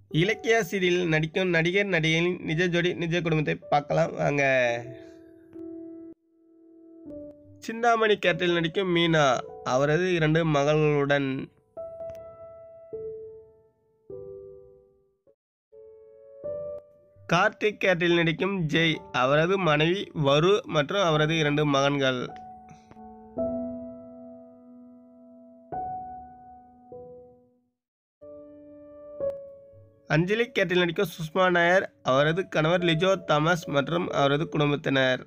இலக்கிய சீரியலில் நடிக்கும் நடிகர் நடிகையின் நிஜ ஜோடி நிஜ குடும்பத்தை பார்க்கலாம் வாங்க சிந்தாமணி கேட்டில் நடிக்கும் மீனா அவரது இரண்டு மகள்களுடன் கார்த்திக் கேட்டில் நடிக்கும் ஜெய் அவரது மனைவி வரு மற்றும் அவரது இரண்டு மகன்கள் அஞ்சலி கேட்டில் நடிக்கும் சுஷ்மா நாயர் அவரது கணவர் லிஜோ தாமஸ் மற்றும் அவரது குடும்பத்தினர்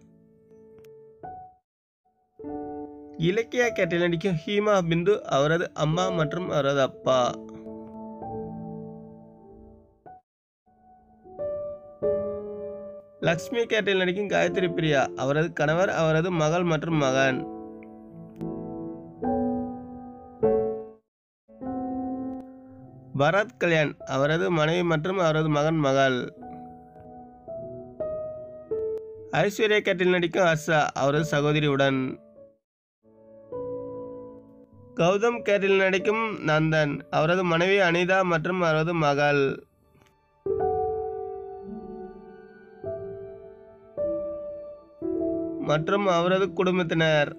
இலக்கியா கேட்டில் நடிக்கும் ஹீமா பிந்து அவரது அம்மா மற்றும் அவரது அப்பா லக்ஷ்மி கேட்டில் நடிக்கும் காயத்ரி பிரியா அவரது கணவர் அவரது மகள் மற்றும் மகன் பரத் கல்யாண் அவரது மனைவி மற்றும் அவரது மகன் மகள் ஐஸ்வர்யா கேட்டில் நடிக்கும் ஹர்ஷா அவரது சகோதரியுடன் கௌதம் கேட்டில் நடிக்கும் நந்தன் அவரது மனைவி அனிதா மற்றும் அவரது மகள் மற்றும் அவரது குடும்பத்தினர்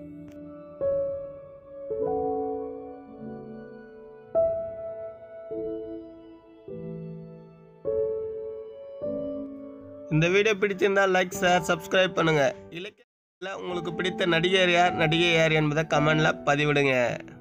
இந்த வீடியோ பிடிச்சிருந்தால் லைக் ஷேர் சப்ஸ்கிரைப் பண்ணுங்க இலக்கிய உங்களுக்கு பிடித்த நடிகர் யார் நடிகை யார் என்பதை கமெண்ட்ல பதிவிடுங்க